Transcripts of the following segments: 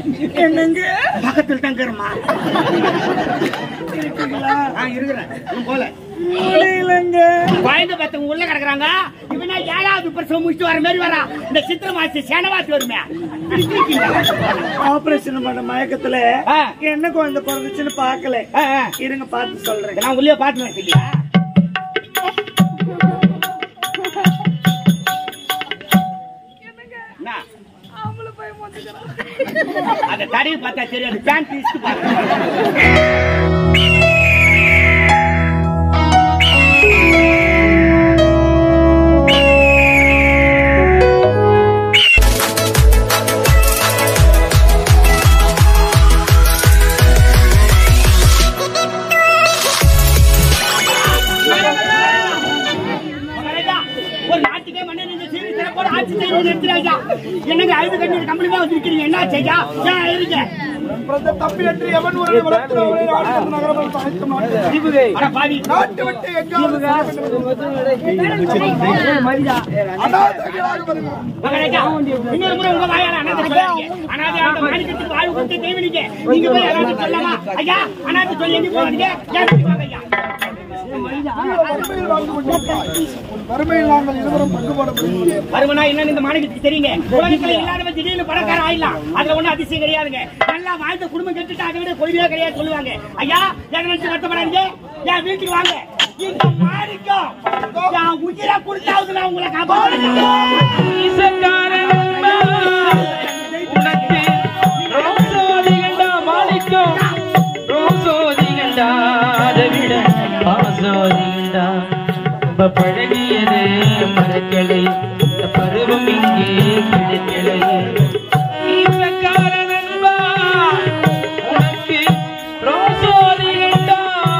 என்னங்க பக்கத்துல தான் இருக்கிறமா நான் இருக்கிறேன் இன்னும் போல முடியலங்க குழந்தை பத்தவங்க உள்ள கிடக்குறாங்க இவனா ஏழாவது பிரசவம் முடிச்சுட்டு வர மாதிரி வரா இந்த சித்திர மாசி சேனவாசி வருமே ஆபரேஷன் பண்ண மயக்கத்துல ஆ. என்ன குழந்தை பிறந்துச்சுன்னு பாக்கல ஆ, ஆ. இருங்க பார்த்து சொல்றேன் நான் உள்ளே பாட்டு வச்சிருக்கியா என்ன? அந்த தடையை பார்த்தா தெரியாது பேண்ட் இஸ்டு பாருங்க மகாராஜா, ஒரு நாட்டுக்கே மன்னர் இந்த சீரி சிறப்போட ஆட்சி செய்வது நிறுத்துறாங்க என்னங்க அழுது கண்ணீர் கம்பளிமா வந்திருக்கிறீங்க என்ன செய்யா ஏன் அழுதுங்க தப்பி என்று எவன் ஒரு வளர்க்கிறவரை நாடு நகரம் சமைக்க மாட்டேன் அட பாவி நாட்டு விட்டு எங்காவது அனாதைகளாக வருகிறோம் மகாராஜா, இன்னொரு முறை உங்க வாயால அனாதை சொல்லாதீங்க. அனாதை அந்த மாணிக்கத்துக்கு வாழ்வு கொடுத்த தெய்வனிங்க. நீங்க போய் அனாதை சொல்லலாமா? ஐயா, அனாதை சொல்லி எங்க போறீங்க? ஏன் இப்படி வாங்க ஐயா? வறுமையில் வாழ்ந்து கொண்டிருக்கிறாய். வறுமையில் நாங்கள் இருவரும் பங்குபட முடியும் வருவனா என்னன்னு இந்த மாணிக்கத்துக்கு தெரியுங்க. உலகத்துல இல்லாதவன் திடீர்னு பணக்கார ஆயிடலாம். அதுல ஒண்ணும் அதிசயம் கிடையாதுங்க. நல்லா வாழ்ந்த குடும்பம் கெட்டுட்டு அதை விட கொள்கையே கிடையாது சொல்லுவாங்க. ஐயா, எதை நினைச்சு வருத்தப்படாதீங்க. என் வீட்டுக்கு வாங்க. இந்த மாணிக்கம் என் உயிரை கொடுத்தாவது நான் உங்களை காப்பாற்றுறேன். பழகியது மரக்களை பருவம் இங்கே கிடைக்கலை இசக்கார நண்பா உனக்கு ரோசோதிகண்டா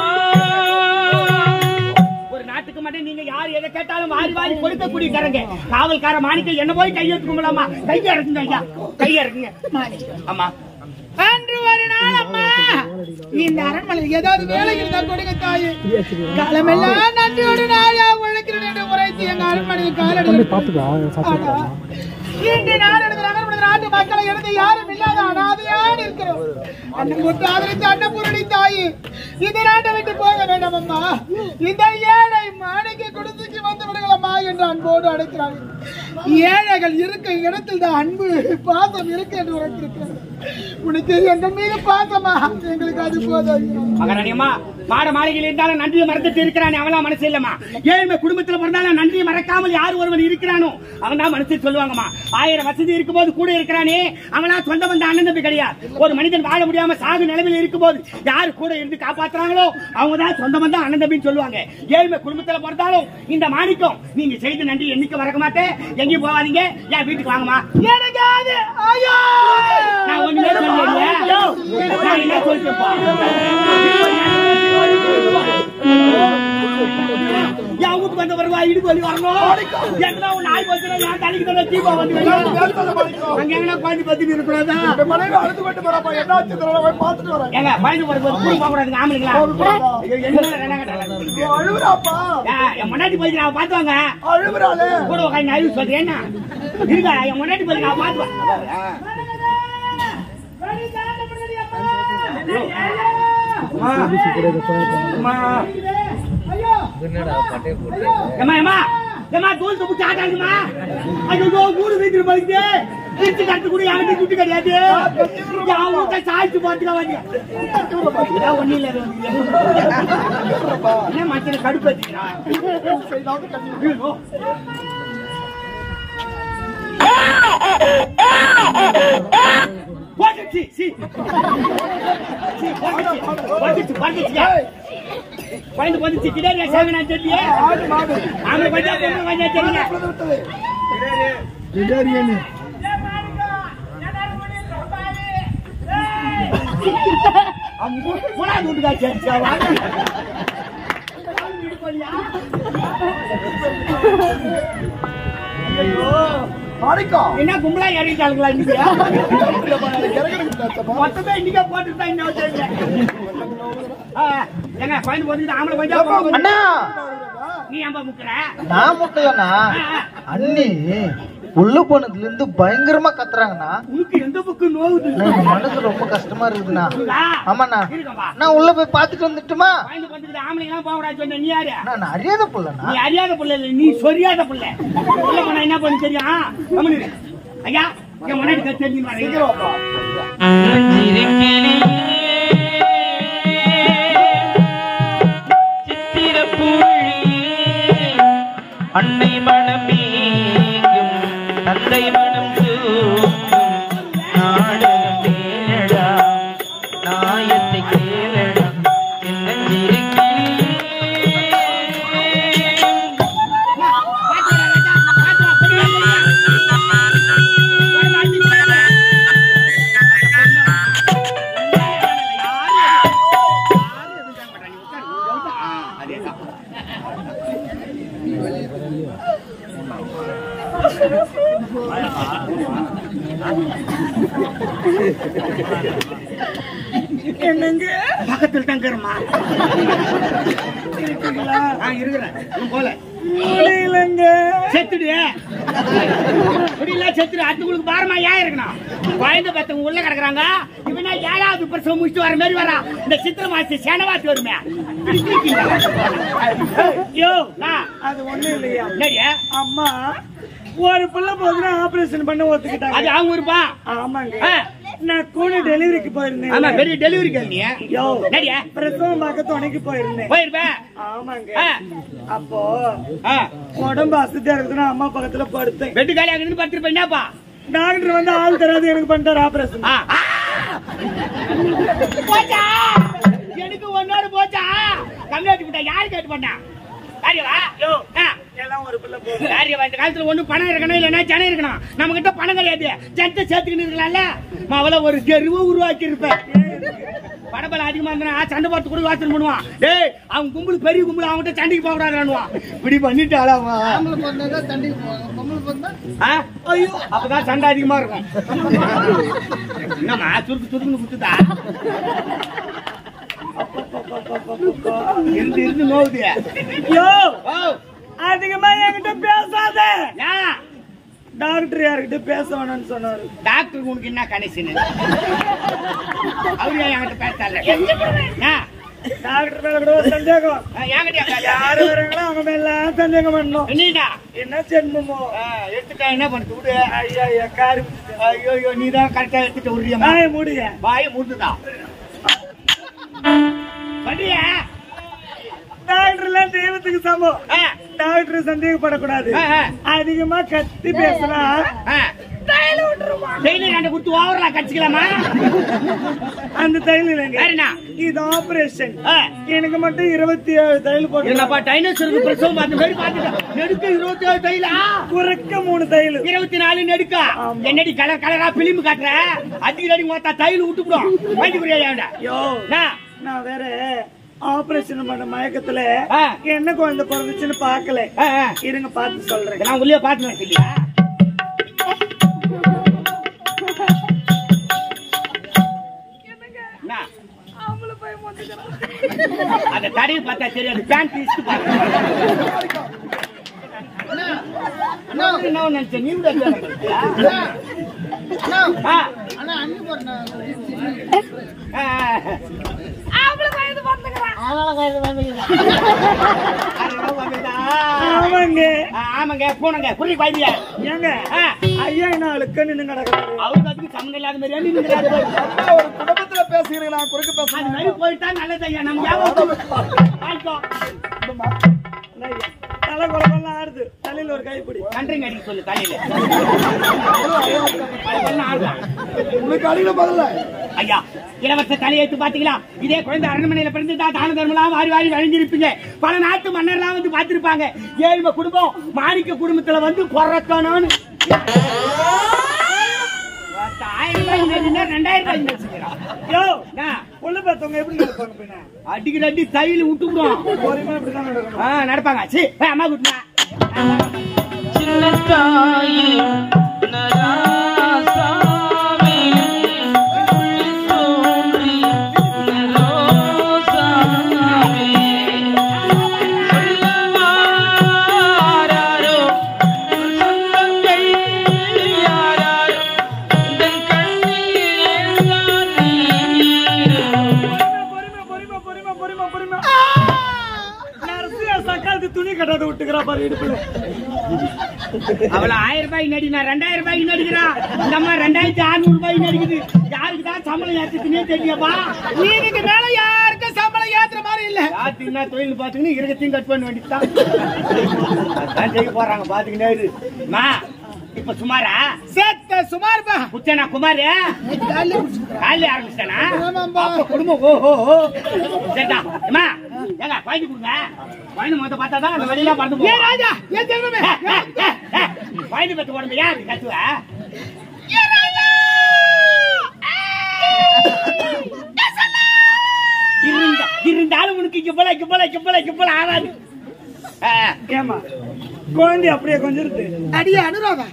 ஒரு நாட்டுக்கு மட்டும் நீங்க யார் எதை கேட்டாலும் வாரி வாரி கொடுக்கக்கூடிய காரங்க காவல்கார மாணிக்க என்ன போய் கையெழுத்து கும்பலாமா கையை இறக்குங்க ஐயா கையை இறக்குங்க ஆமா அன்று ஒரு நாள் அம்மா இந்த அரண்மனையில் ஏதாவது வேலை இருந்தா கொடுங்க தாயே காலமெல்லாம் நன்றியோடு நாயா உழைக்கிறேன் என்று உரைத்து எங்க அரண்மனையில் காலடி ஆனா, இன்று நாடு எடுத்து நகர்மன்ற நாட்டு மக்களை எடுத்து யாரும் இல்லாத அனாதையாக இருக்கிறோம் அண்ணன் முட்டு ஆதரித்து அன்னபூரணி தாயே இந்த நாட்டை விட்டு போக வேண்டாம் அம்மா இந்த ஏழை மாணிக்க குடிசுக்கு வந்து விடுங்களம்மா என்று அன்போடு அழைக்கிறார்கள் ஏழைகள் இருக்க இடத்தில் தான் அன்பு பாசம் இருக்கு என்று உரைத்திருக்கிறது உனக்கு எங்கள் மீது பாசமா எங்களுக்கு அது போதும் மகாராணியம்மா மாட மாளிகையில் இருந்தாலும் நன்றியை மறந்துட்டு இருக்கிறானே அவெல்லாம் மனசு இல்லம்மா ஏழ்மை குடும்பத்துல பிறந்தாலும் நன்றியை மறக்காமல் யார் ஒருவன் இருக்கிறானோ அவன் தான் மனசு சொல்லுவாங்கம்மா ஆயிரம் வசதி இருக்கும்போது கூட இருக்கிறானே அவனா சொந்த வந்த அண்ணன் தம்பி கிடையாது ஒரு மனிதன் வாழ முடியாம சாகு நிலைமையில் இருக்கும்போது யாரு கூட இருந்து காப்பாத்துறாங்களோ அவங்க தான் சொந்த வந்த அண்ணன் தம்பின்னு சொல்லுவாங்க ஏழ்மை குடும்பத்துல பிறந்தாலும் இந்த மாணிக்கம் நீங்க செய்த நன்றி என்னைக்கு மறக்க மாட்டேன் எங்கேயும் போகாதீங்க என் வீட்டுக்கு வாங்கம்மா எனக்காது ஐயோ நான் ஒண்ணுமே சொல்லலையே. நான் என்ன சொல்லிட்டேன்ப்பா? என் வீட்டுக்கு வந்த வருவா இடுப்பு வலி வரணும் எங்கன்னா ஒரு நாய் வந்துடும் நான் தலைக்கு தலை தீபா வந்து விழும். அங்க எங்கன்னா குழந்தை பத்தி இருக்கக்கூடாதா மனைவி அழுது கொண்டு வரப்பா என்னாச்சு போய் பார்த்துட்டு வரேன் ஏங்க குழந்தை பிறகு ஒரு கூடி போக கூடாதுங்க ஆம்பளைங்களா ஐயோ, என்ன ரெண்டா கட்டல. அழுகுறாப்பா ஏன், என் முன்னாடி போய் நான் பார்த்துவாங்க அழுகுறாளே கூட உட்காந்து அறிவு சொல்றேன் என்ன இருக்கா என் முன்னாடி போய் நான் பார்த்துவேன் ஏமா ஏமா ஏமா தூள் துப்பு சாட்டாங்கம்மா ஐயோ மூணு வீட்டுல பழுக்குது திருச்சி கட்டு கூட யாருக்கு துட்டு கிடையாது என் வீட்டை சாய்ச்சி போட்டுக்க வந்து ஒன்னும் இல்ல என்ன மச்சனை கடுப்பு வச்சுக்கிறான் போட்டுச்சு சி சி போட்டுச்சு போட்டுச்சு போட்டுச்சு குழந்தை வந்துச்சு கிடாரியா சேவனா தெரியல ஆம்பளை பஞ்சா பொம்பளை பஞ்சா தெரியல மூணாவது வீட்டுக்கா சேர்ச்சா வாங்க மாணிக்கம் என்ன கும்பலா இறங்கிட்டாளுங்களா இன்னைக்கு மொத்தமே இன்னைக்கே போட்டுட்டு தான் இன்னும் தெரியல ஆ, ஏங்க குழந்தை வந்துட்டு ஆம்பளை பஞ்சா பொம்பளை பஞ்சா. அண்ணா நீ ஏன்பா முக்குற நான் முட்டையண்ணா ஆ, ஆ. அண்ணி உள்ள போனதுல இருந்து பயங்கரமா கத்துறாங்கண்ணா உனக்கு எந்த பக்கம் நோவுது அண்ணா, என் மனசு ரொம்ப கஷ்டமா இருக்குதுண்ணா இருக்கா? ஆமாண்ணா இருக்கம்பா. நான் உள்ள போய் பார்த்துட்டு வந்துட்டுமா வாய்ந்து வந்துட்டு ஆம்பளைங்களாம் போகக்கூடாது சொன்ன நீ யாரு அண்ணா, நான் அறியாத புள்ளண்ணா நீ அறியாத புள்ள இல்ல நீ சொரியாத புள்ள உள்ள போனா என்ன பண்ணு தெரியும் கம்முனு இரு. ஐயா என் முன்னாடி தெரிஞ்சு அன்னை மனம் மீங்கும் தந்தை மனம் தூக்கும் நாடகம் கேளடா நாயத்தை கேளடா என்னங்க பக்கத்துல தான் இருக்கிறமா நான் இருக்கிறேன் இன்னும் போல முடியலங்க செத்துடு முடியல செத்துடு அடுத்தவங்களுக்கு பாரமா ஏன் இருக்கணும் குழந்தை பத்தவங்க உள்ள கிடக்குறாங்க இவனா ஏழாவது பிரசவம் முடிச்சுட்டு வர மாதிரி வரா இந்த சித்திர மாசம் சேனவாசி வருமே ஐயோ நான் அது ஒண்ணும் இல்லையா என்னடியா அம்மா ஒரு புள்ள போதுன்னா ஆபரேஷன் பண்ண ஒத்துக்கிட்டாங்க அது அவங்க இருப்பா ஆமாங்க ஆ. நான் கூட டெலிவரிக்கு ஆமா போயிருந்தேன் பெரிய டெலிவரி நீ யோ என்னடியா பிரசவம் பார்க்க துணைக்கு போயிருந்தேன் போயிருப்பேன் ஆமாங்க ஆ. அப்போ ஆ. உடம்பு அசதியா இருக்குதுன்னா அம்மா பக்கத்துல படுத்தேன் பெட்டு காலி அங்கிருந்து படுத்துட்டு என்னப்பா டாக்டர் வந்து ஆள் தராது எனக்கு பண்ணிட்டாரு ஆபரேஷன் ஆ. ஆ. போச்சா எனக்கு ஒன்னோடு போச்சா கம்மியாட்டி விட்டா யாரு கேட்டு பண்ணா காரியவா யோ ஆ. எல்லாம் ஒரு பிள்ளை போதும் காரியவா இந்த காலத்துல ஒண்ணு பணம் இருக்கணும் இல்லைன்னா ஜனம் இருக்கணும் நம்ம கிட்ட பணம் கிடையாது ஜனத்தை சேர்த்துக்கிட்டு இருக்கலாம்ல அவள ஒரு தெருவை உருவாக்கி இருப்பேன் பணபலம் அதிகமா இருந்தா சண்டை பார்த்து கூட யோசனை பண்ணுவான் டேய் அவன் கும்பல் பெரிய கும்பல் அவன்கிட்ட சண்டைக்கு போக கூடாதுன்னுவான் இப்படி பண்ணிட்டாளா அவன் ஆ? ஐயோ அப்பதான் சண்டை அதிகமா இருக்கும் என்னம்மா சுருக்கு சுருக்குன்னு குத்துதா இருந்து இருந்து நோவுது யோ ஓ அதிகமா என்கிட்ட பேசாத ஏன் டாக்டர் யார்கிட்ட பேச வேணாம்னு சொன்னாரு டாக்டர் உனக்கு என்ன கனெக்ஷன் அவரு ஏன் என்கிட்ட பேசல ஏன்? டாக்டர் மேல கூட ஒரு சந்தேகம் ஆ, என்கிட்டயா பேச? யாரு வராங்களோ அவங்க மேல எல்லாம் சந்தேகம் பண்ணணும் என்னடா என்ன ஜென்மமோ ஆ, எடுத்துட்டா என்ன பண்ணு விடு ஐயா ஐயா காரி ஐயோ ஐயோ நீ தான் கரெக்டா எடுத்துட்டு விடுறியா ஆய முடிய வாய முடிஞ்சுதா பண்ணியா டாக்டர் எல்லாம் தெய்வத்துக்கு சமம் ஆ, டாக்டர் சந்தேகப்படக்கூடாது ஆ, ஆ. அதிகமா கத்தி பேசினா ஆ. டெய்லி ரெண்டு கொடுத்து ஓவரலா கடிச்சுக்கலாமா அந்த தையல் இல்லைங்க வேறண்ணா இது ஆபரேஷன் ஆ. எனக்கு மட்டும் இருபத்தி ஏழு தையல் போட்டு என்னப்பா டைனோசருக்கு பிரசவம் பார்த்த மாதிரி பார்த்துட்டேன் நெடுக்க இருபத்தி ஏழு தைலா குறைக்க மூணு தையல் இருபத்தி நாலு நெடுக்கா என்னடி கலர் கலரா பிலிம் காட்டுற அதிகடி மொத்தா தையல் விட்டுப்புடும் வாங்கி புரியாதா யோ நான் வேற ஆபரேஷன் பண்ண மயக்கத்துல ஆ. என்ன குழந்தை பிறந்துச்சுன்னு பாக்கல இருங்க பார்த்து சொல்றேன் நான் உள்ளே பார்த்து இல்லையா என்ன? அந்த தடையை பார்த்தா தெரியாது பேண்ட் இஸ்டு என்ன நினைச்ச நீ கூட நினைச்சியா? ஆ. ஆ, ஆ. அதெல்லாம் வந்துதா? ஆமாங்க ஆ, ஆமாங்க போனங்க புரிய பாய்தியா ஏங்க ஆ. ஐயா என்ன அழுக்க நின்னு கிடக்குறாரு அவருக்கு அதுக்கு சம்மந்தம் இல்லாத மாதிரியா நீ நிக்கிறாரு பாரு. ஒரு குடும்பத்துல பேசுகிறீங்களா குறுக்க பேச அது மாதிரி போயிட்டா நல்லது ஐயா நம்ம ஞாபகம் வாங்கிக்கோ. தலை குழம்பெல்லாம் ஆடுது தலையில ஒரு கைப்பிடி நன்றிங்க அடிக்க சொல்லு தலையில அதெல்லாம் ஆடுதான். உனக்கு அடிக்கிற பதில்ல ஐயா இளவரச தலையெழுத்து பாத்தீங்களா இதே குழந்தை அரண்மனையில பிறந்துட்டா தான தர்மலாம் வாரி வாரி வழங்கியிருப்பீங்க பல நாட்டு மன்னர்லாம் வந்து பார்த்திருப்பாங்க ஏழ்மை குடும்பம் மாணிக்க குடும்பத்துல வந்து பிறக்கணும்னு ஆயிரம் ரூபாய் இருந்ததுன்னா ரெண்டாயிரம் ரூபாய் இருந்துச்சுங்கிறான். யோ என்ன? உள்ள பார்த்தவங்க எப்படி நடப்பாங்க பின்ன அடிக்கிற அடி தையில் விட்டுக்கிறோம் பொறுமையா இப்படிதான் நடக்கணும் ஆ, நடப்பாங்க சி அம்மா குட்டினா சின்ன தாயி நராசாமி உள்ளி தோன்றி நரோசாமி சொல்லவாராரோ சொந்தங்கள் வந்து துணி கட்டாத விட்டுக்கிறா பாரு இடுப்புல அவள ஆயிரம் ரூபாய் நடினா ரெண்டாயிரம் ரூபாய் நடிக்கிறா இந்த அம்மா ரெண்டாயிரத்தி அறுநூறு ரூபாய் நடிக்குது யாருக்கு தான் சம்பளம் ஏற்றுனே தெரியப்பா இதுக்கு மேல யாருக்கும் சம்பளம் ஏத்துற மாதிரி இல்ல யாருக்கு என்ன தொழில் பார்த்துக்கின்னு இருக்கத்தையும் கட் பண்ண வேண்டியதுதான் அதான் செய்ய போறாங்க பாத்துக்கிட்டே இரு அம்மா, இப்ப சுமாரா சேத்த சுமார்பா குச்சனா குமார் காலையில குடிச்சிட்டு காலையில ஆரம்பிச்சிட்டானா ஆமாம்பா. அப்ப குடும்பம் ஓ ஓ ஓ சரிடா அம்மா ஏங்க குழந்தை கொடுங்க குழந்தை மொத்த பார்த்தா தான் அந்த வழியெல்லாம் பறந்து ஏ போகும் ராஜா ஏ தெய்வமே குழந்தை பத்து உடம்பு ஏன் அப்படி கத்துவ இருந்தா இருந்தாலும் உனக்கு கிப்பல கிப்பல கிப்பல கிப்பல ஆகாது ஆ, ஏமா குழந்தை அப்படியே கொஞ்சம் இருக்கு அடியே அனுராதா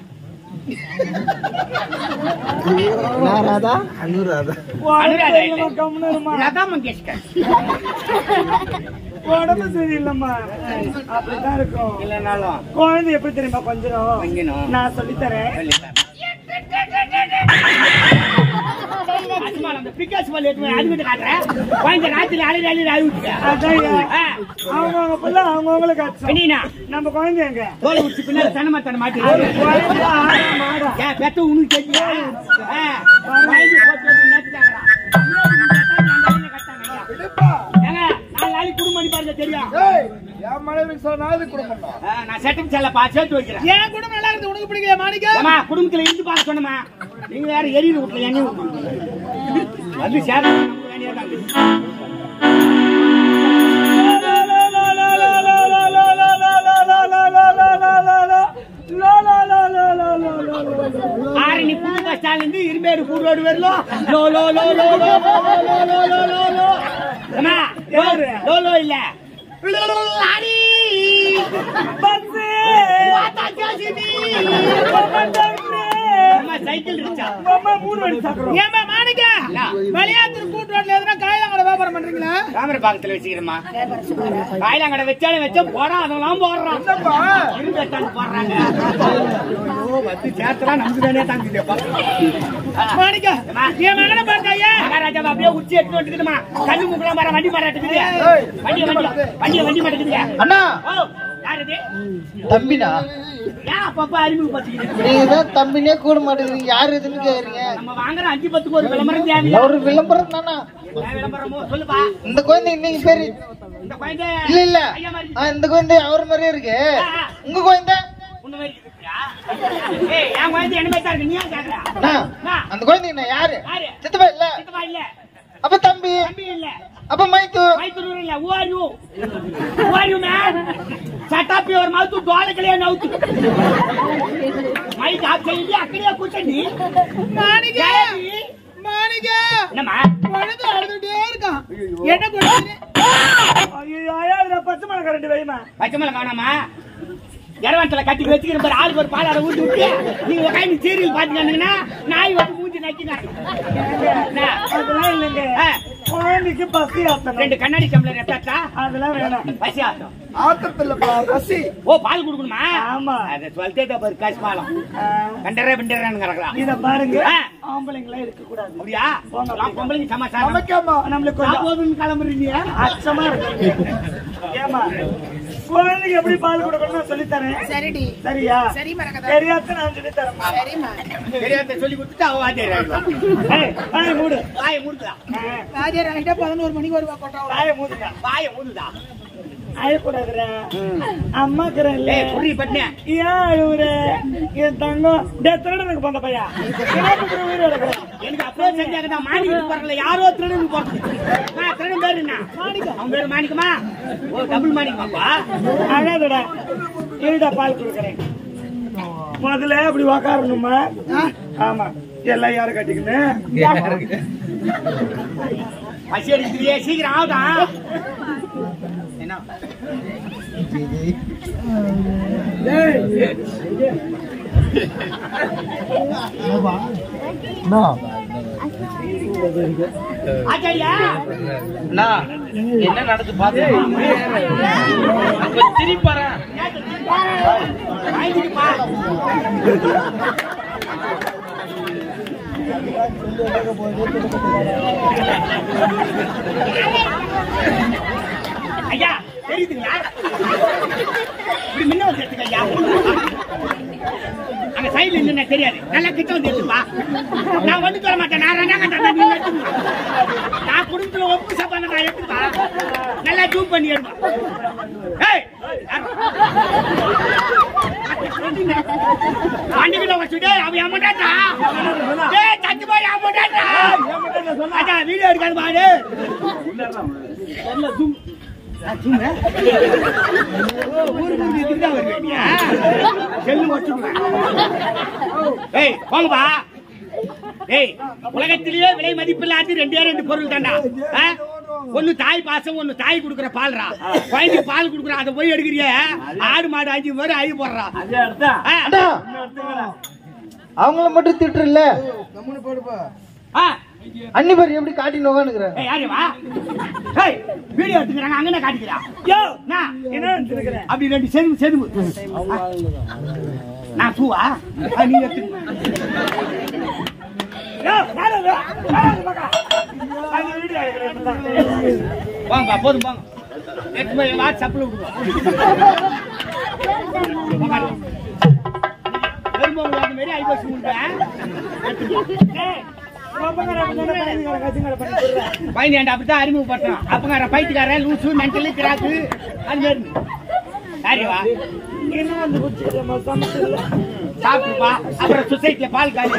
ராதா அனுராதா அனுராதா இல்லை. கம்முன்னு இருமா. லதா மங்கேஷ்கர் உடம்பு சரியில்லைம்மா அப்படிதான் இருக்கும் இல்லைனாலும் குழந்தை எப்படி தெரியுமா கொஞ்சம் கொஞ்சணும். நான் சொல்லித்தரேன் அசுமான் அந்த பிகாஸ் பால் எடுத்து போய் அதுக்கிட்ட காட்டுறேன் குழந்தை ராத்திரி அழுது அழுது அழுவிட்டு அதான் அவங்கவுங்க பிள்ளை அவங்கவுங்களுக்கு அச்சம் பண்ணினா நம்ம குழந்தை எங்க தோலை உச்சி பின்னாடி தனமா தன மாட்டி குழந்தை ஆடா மாடா ஏன் பெத்த உனக்கு தெரியா வயது போட்டு வந்து நேத்துட்டாங்கடா. இன்னொரு ரெண்டு எட்டாவது அந்த அண்ணனை கட்டாங்க ஐயா. விடுப்பா ஏங்க, நாலு நாளைக்கு குடும்பம் பண்ணி பாருங்க தெரியும் ஏய் என் மனைவி சொன்ன நான் இது குடும்பம் ஆ, நான் செட்டப் செல்லப்பா சேர்த்து வைக்கிறேன் ஏன் குடும்பம் நல்லா இருந்து உனக்கு பிடிக்கல மாணிக்கம் ஏமா குடும்பத்துல இருந்து பார்க்க சொன்னமா நீங்க வேற எரியுது வீட்டுல எண்ணெய் ஊத்துறீங்க. வந்து சேர ஆரணி புது பஸ் ஸ்டாண்ட்ல இருந்து இரும்பேடு கூடு ரோடு வரலாம் லோ லோ லோ லோ லோ லோ லோ லோ லோ லோ லோ அம்மா லோ லோ லோ இல்ல லாரி வாத்தா ஜாசிபி அம்மா சைக்கிள் இருக்கா ஏமா மாணிக்கம் என்ன? விளையாட்டு கூட்டு ரோட்ல எதுனா காயலாங்கட வியாபாரம் பண்றீங்களா ராமரபாக்கத்துல வச்சுக்கிறேம்மா காயிலாங்கடை வச்சாலும் வச்சா போடா அதெல்லாம் போடுறான் இரும்பு எட்டாந்து போடுறாங்க ஐயோ, வந்து சேர்த்தலாம் நமக்கு தானே தாங்குதுப்பா மாணிக்கம் என் மகனை பார்த்தாயா மகாராஜா அப்படியே உச்சி எடுத்து வந்துக்குதுமா கண்ணு முக்கலாம் வர வண்டி மாட்டாட்டுக்குது வண்டி வண்டி வண்டிய வண்டி மாட்டேங்குதுங்க அண்ணா ஓ யார் இது தம்பினா ஏன் அப்பப்ப அறிமுகப்படுத்திக்கிட்டு நீங்க தான் தம்பினே கூட மாட்டேங்கிறீங்க யாரு இதுன்னு கேக்குறீங்க நம்ம வாங்குற அஞ்சு பத்துக்கு ஒரு விளம்பரம் தேவையில்லை ஒரு விளம்பரம் தானா என்ன விளம்பரமோ சொல்லுப்பா இந்த குழந்தை இன்னைக்கு பேரு இந்த குழந்தை இல்ல இல்ல ஐயா மாதிரி ஆ, இந்த குழந்தை அவர் மாதிரியே இருக்கு உங்க குழந்தை உன்ன மாதிரி இருக்கியா? ஏய் என் குழந்தை என்ன மாதிரி தான் இருக்கு நீ ஏன் கேக்குற அண்ணா, அண்ணா, அந்த குழந்தை என்ன யாரு யாரு சித்தப்பா இல்ல சித்தப்பா இல்ல அப்ப தம்பி தம்பி இல்ல அப்ப மைத்து மைத்தூர் இல்ல who are you who are you man shut up your mouth డోలకలే నవ్వుతు మైక్ ఆఫ్ చేయండి అక్కడే కూర్చోండి மாணிக்கம் மாணிக்கம் என்னம்மா குழந்தை அழுதுட்டே இருக்கான் என்ன குழந்தை பச்சை மிளகா ரெண்டு வைமா பச்சை மிளகா வேணாமா இரவண்டல கட்டி வச்சுக்கிற பாரு ஆளுக்கு ஒரு பால் அரை ஊத்தி விட்டு நீங்க உட்காந்து சீரியல் பாத்தீங்கன்னா நாய் வந்து மூஞ்சி நக்கினாங்க அதெல்லாம் இல்லைங்க ஆ, குழந்தைக்கு பசி ஆத்தணும் ரெண்டு கண்ணாடி டம்ளர் எடுத்தாச்சா அதெல்லாம் வேணாம் பசி ஆட்டம் ஆத்திரத்துல பசி ஓ பால் கொடுக்கணுமா ஆமா. அதை சொல்லிட்டே பாரு காசு பாலம் ஆ, கண்டரே பிண்டரான்னு கிடக்கலாம் இத பாருங்க ஆ. ஆம்பளைங்களா இருக்க கூடாது அப்படியா எல்லாம் பொம்பளைங்க சமாச்சாரம் நமக்கேம்மா நம்மளுக்கு கொஞ்சம் போதுன்னு கிளம்புறீங்க அச்சமா இருக்கு ஏமா குழந்தைக்கு எப்படி பால் கொடுக்கணும்னு சொல்லி தரேன் சரிடி சரியா சரி மரகதா தெரியாத நான் சொல்லி தரேன் சரிம்மா தெரியாத சொல்லி கொடுத்துட்டு அவ வாத்தியார் ஆயிடுவான். வாய மூடு வாயை மூடுதா ராஜா ராஜா பதினோரு மணிக்கு வருவா கொட்டா வாய மூடுங்க வாயை மூடுதா அழக்கூடாதுடா அம்மாக்குறேன் இல்ல ஏய் புரிய பட்டினேன் ஏன் அழுவுற என் தங்கம் டே திருடனுக்கு போந்த பையா எனக்கு உயிர் எடுக்கிறேன் எனக்கு அப்படியே செஞ்சாங்க மாணிக்கு போறல யாரோ திருடன் போறது நான் திருடன் பேரு என்ன மாணிக்கம் அவன் பேரு மாணிக்கமா ஓ டபுள் மாணிக்கமாப்பா அழாதடா இருடா பால் கொடுக்குறேன் முதல்ல அப்படி உக்காரணுமா ஆமா எல்லாம் யாரு கட்டிக்கின்னு பசி அடிக்குது சீக்கிரம் ஆகுதான் என்ன ஆச்சாரியா என்ன நடந்து பாத்து திருப்பாரு வாங்கிட்டுப்பா ஐயா தெரியுதுங்களா இப்படி முன்ன வந்து எடுத்துக்க ஐயா அங்க சைடுல இருந்து தெரியாது நல்லா கிட்ட வந்து எடுத்துப்பா நான் வந்து தர மாட்டேன் நான் ரெண்டா கண்டா நீ எடுத்துப்பா நான் குடும்பத்துல ஒப்பு சப்பான நான் எடுத்துப்பா நல்லா ஜூம் பண்ணி எடுப்பா ஏய் வண்டிக்கிட்ட வச்சுட்டு அவன் ஏமாட்டாட்டா ஏய் தச்சு போய் ஏமாட்டாட்டா அதான் வீடியோ எடுக்காது பாரு ஏய் போங்கப்பா ஏய் உலகத்திலேயே விலை மதிப்பில்லாத ரெண்டே ரெண்டு பொருள் தாண்டா ஆ? ஒண்ணு தாய் பாசம் ஒண்ணு தாய் குடுக்குற பால்ரா குழந்தைக்கு பால் குடுக்குற அதை போய் எடுக்கிறிய ஆடு மாடு அஞ்சு பேர் அழி போடுறா ஆ. அண்ணா அவங்கள மட்டும் திட்டுறல ஆ. அன்னி பேர் எப்படி காட்டின்னு உட்காந்துக்கிறேன் ஏய், யாரு வா ஏய் வீடியோ எடுத்துக்கிறாங்க அங்கன காட்டிக்கிறா யோ நான் என்ன எடுத்துக்கிற அப்படி ரெண்டு செருவு செருவு நான் பூவா ஆ, நீ எடுத்து வாங்க போதும் வாங்க எடுத்து போய் வாட்ஸ்அப்ல விடுவோம் வரும்போது அந்த மாதிரி ஐபோஸ் முடிப்பேன் பையன் அப்படித்தான் அறிமுகப்படுத்துறான் அப்பங்கார பைத்துக்காரன் லூசு மென்டலி கிராக்கு அது மாதிரி யாரிவா சாப்பிட்டுப்பா அப்புறம் சொசைட்டில பால் காலி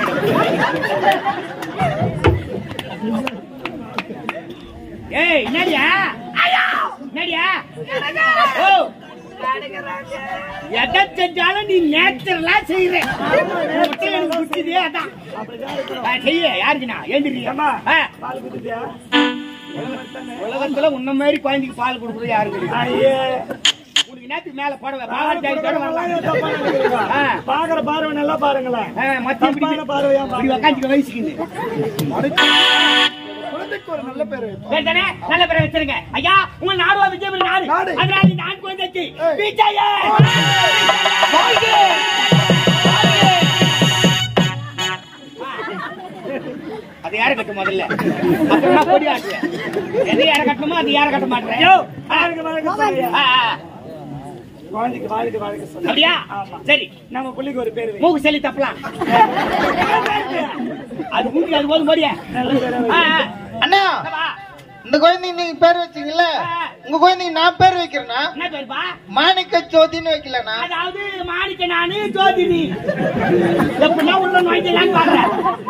ஏய் என்னடியா என்னடியா ஓ எதை செஞ்சாலும் நீ நேச்சுரலா செய்யற முட்டை எனக்கு பிடிச்சதே அதான் ஆ, செய்ய யாருக்குண்ணா ஏந்திரியா உலகத்துல உன்ன மாதிரி குழந்தைக்கு பால் கொடுக்குறது யாருக்கு உனக்கு நேரத்துக்கு மேல போடவே பால் ஜாடியோட வரலாம் ஆ. பாக்குற பார்வை நல்லா பாருங்களேன் ஆ, மத்தி இப்படி தப்பான பார்வையா இப்படி உக்காந்துக்க வயசுக்குது குழந்தைக்கு ஒரு நல்ல பேரு பேர் தானே? நல்ல பேரை வச்சிருங்க ஐயா உங்க நாடுவா விஜயபுரி நாடு நாடு. அதனால இந்த ஆண் குழந்தைக்கு விஜய வாழ்க! அது யார கட்டும் முதல்ல அப்புறமா கொடி ஆட்டுவேன் எது யார கட்டணுமோ அது யார கட்ட மாட்டேன் வாழ்க, வாழ்க சொல்லுங்க. வாழ்க, வாழ்க, வாழ்க சொல்லுங்க. அப்படியா சரி நம்ம புள்ளிக்கு ஒரு பேர் வை. மூக்கு செல்லி தப்பலாம் அது மூக்கு அது போதும் போடிய நல்ல பேரா வை. அண்ணா இந்த குழந்தைங்க நீங்க பேர் வச்சீங்கல்ல உங்க குழந்தைங்க நான் பேர் வைக்கிறேன்னா என்ன பேருப்பா மாணிக்க ஜோதின்னு வைக்கலண்ணா அதாவது மாணிக்க நானு ஜோதினி எப்படின்னா உள்ள நோய்க்கலான்னு பாக்குறேன்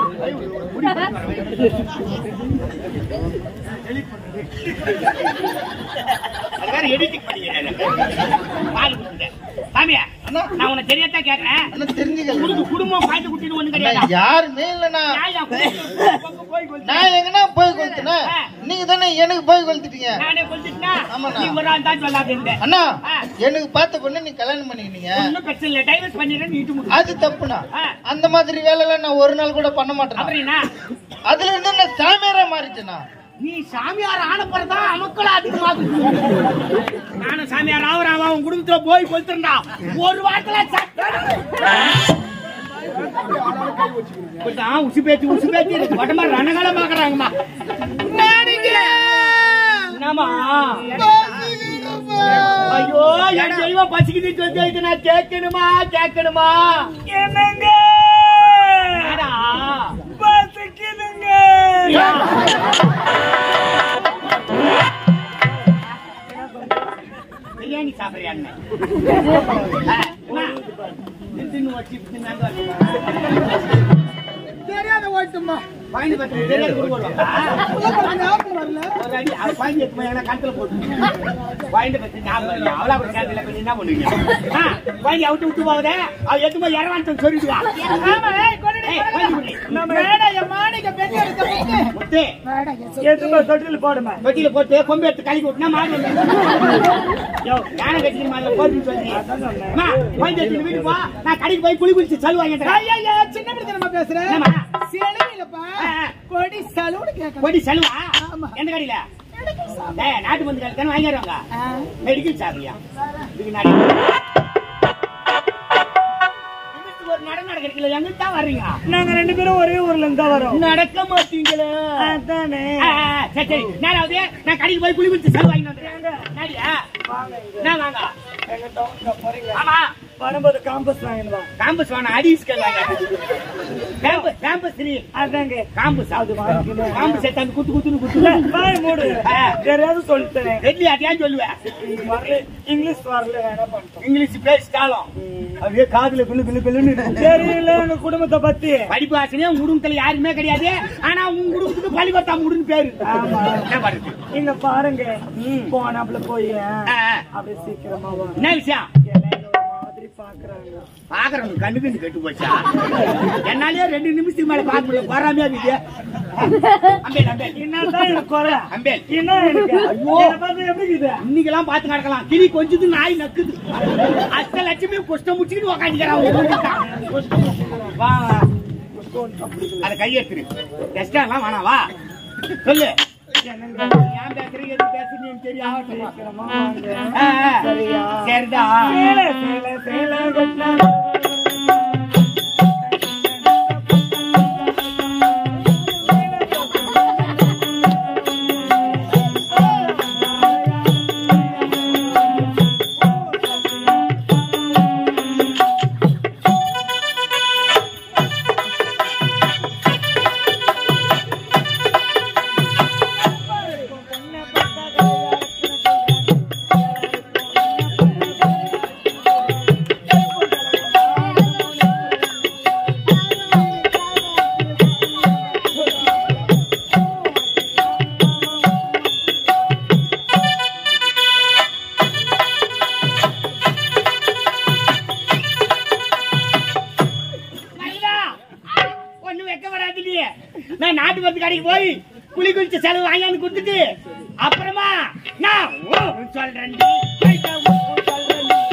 அது வேற எடிட்டிங் பண்ணிக்கிறேன் பால் கொடுத்துட்டேன் சாமியா நான் உனக்கு தெரியாதான் கேக்குறேன் அண்ணா தெரிஞ்சுக்கல உனக்கு குடும்பம் பாய்த்து குட்டின்னு ஒண்ணு கிடையாது யாருமே இல்லண்ணா நான் என் குடும்பத்துக்கு போய் கொளுத்து. நான் எங்கன்னா போய் கொளுத்துனா நீங்க தானே எனக்கு போய் கொளுத்துட்டீங்க நானே கொளுத்துட்டா ஆமாண்ணா. நீ ஒரு ஆள் தான் சொல்லாது இருந்தேன் அண்ணா ஆ. எனக்கு பார்த்த பொண்ணு நீ கல்யாணம் பண்ணிக்கினீங்க ஒன்னும் பிரச்சனை இல்லை டைவர்ஸ் பண்ணிடுறேன் நீட்டு முடியும் அது தப்புண்ணா ஆ. அந்த மாதிரி வேலைலாம் நான் ஒரு நாள் கூட பண்ண மாட்டேன் அப்புறம் என்ன அதுல இருந்து நான் சாமியாரா மாறிட்டேனா நீ சாமியார் ஆன பிறதான் அமக்கள் அதிகமாகுது நானும் சாமியார் ஆவறாவா உன் குடும்பத்துல போய் கொளுத்துறா ஒரு வாரத்துல சட்டம். இப்படிதான் உசு பேத்தி உசு பேத்தி இருக்கு வடமா ரணகால பாக்குறாங்கம்மா என்னம்மா ஐயோ என் தெய்வம் பசிக்குது சொல்லி இது நான் கேட்கணுமா கேட்கணுமா என்னங்க என்னடா? பசிக்குதுங்க பிரியாணி சாப்பிடுறியான்னு ஆ, அம்மா, தின்னு வச்சு தின்னாங்க தெரியாத ஓட்டுமா பாயிண்ட் பத்து தெரியாது கூட போடுவாங்க ஞாபகம் வரல ஒரு அடி அது பாயிண்ட் எடுத்து எங்கன்னா கணத்துல போட்டு பாயிண்ட் பத்தி ஞாபகம் இல்லை அவளா கூட சேர்ந்து இல்லை என்ன பண்ணுவீங்க ஆ, பாயிண்ட் அவுட்டு விட்டு போகுதே அவ எதுவுமே இறவான்னு சொல்லிடுவா ஆமா ஏய் கொண்டுடி ஏய், பாயிண்ட் விடு. வேடா என் மாணிக்க பெண் எடுக்க முத்து முத்து, வேடா என் எடுத்து போய் தொட்டில் போடுமே தொட்டியில போட்டு கொம்பு எடுத்து கழுவி விட்டுனா மாடு வந்து. யோ, யானை கட்டிக்கிற மாதிரி போட்டுன்னு சொல்லி. அம்மா, பாயிண்ட் எடுத்துட்டு வீட்டுக்கு போ. நான் கடைக்கு போய் புளி குளிச்சு சளு வாங்கிட்டு வரேன். ஐயா சின்ன பிள்ளை நம்ம பேசுறேன் என்னம்மா? செலவில்லப்பா ஆ, ஆ. கொடி சலூடு கேட்கணும் கொடி சலுவா ஆமா. எந்த கடையில ஏய், நாட்டு மருந்து கடை தானே வாங்கிடுவாங்க ஆ. மெடிக்கல் சாப்பியா இதுக்கு நடி நிமிஷத்துக்கு ஒரு நட நடக்கிறீங்களா எங்க தான் வர்றீங்க நாங்க ரெண்டு பேரும் ஒரே ஊர்ல இருந்து தான் வரோம் நடக்க மாட்டீங்களே அதானே ஆ, ஆ, சரி சரி நானாவது நான் கடைக்கு போய் குளி குளிச்சு செலவு வாங்கிட்டு வந்துடுறேன் நாடியா வாங்க இங்க. என்ன வாங்க எங்க டவுனுக்கு போறீங்க ஆமா வரும்போது காம்பஸ் வாங்கிட்டு வா காம்பஸ் வேணாம் அடிஸ்கல் வாங்க கேம்பஸ் கேம்பஸ் நீ அதாங்க காம்பஸ் அது வாங்கிக்கணும். காம்பஸ் எடுத்து குத்து குத்துன்னு குத்துல வாய் மூடு ஆ. தெரியாது சொல்லிட்டேன் ரெட்லி அதையான் சொல்லுவேன் வரல இங்கிலீஷ் வரல வேணா பண்ணிட்டோம் இங்கிலீஷ் பேசிட்டாலும் அப்படியே காதுல குள்ளு குள்ளு குள்ளுன்னு இருக்கும். தெரியல உங்க குடும்பத்தை பத்தி படிப்பு ஆசிரியர் உன் குடும்பத்துல யாருமே கிடையாது ஆனா உன் குடும்பத்துக்கு பள்ளிக்கூடத்தா முடின்னு பேரு ஆமா. என்ன பண்றது? இங்க பாருங்க போனாப்புல போய் ஆ, ஆ. அப்படியே சீக்கிரமா வா என்ன விஷயம் என்னை ஒரு மாதிரி பாக்குறாங்க பாக்குறவங்க கண்ணு கண்ணு கெட்டு போச்சா என்னாலயே ரெண்டு நிமிஷத்துக்கு மேல பார்க்க முடியல வராமையா இருக்குது அம்பேல் அம்பேல் என்னதான் எனக்கு குறை அம்பேல் என்ன எனக்கு என்னை பார்த்தா எப்படி இருக்குது இன்னைக்கெல்லாம் பார்த்து கிடக்கலாம் கிளி கொஞ்சது நாய் நக்குது அஷ்ட லட்சுமி குஷ்டம் முடிச்சுக்கிட்டு உக்காந்துக்கிறான் வா அதை கையெடுத்துரு எஸ்டாலாம் வேணாம் வா சொல்லு என்னங்க ஏன் பேசுறீங்க எது பேசுறீங்கன்னு தெரியும் சீக்கிரமா வாங்க ஆ, ஆ. சரியா சரிடா சேலை, சேலை, சேலை கட்டினா மயிலா, ஒண்ணும் வெக்க வராது நீ. நான் நாட்டு மருந்து கடைக்கு போய் குளி குளிச்ச செலவு வாங்கியாந்து கொடுத்துட்டு அப்புறமா நான் ஊ சொல்றேன் டி. ரைட்டா ஊ ஊ சொல்றேன் டி.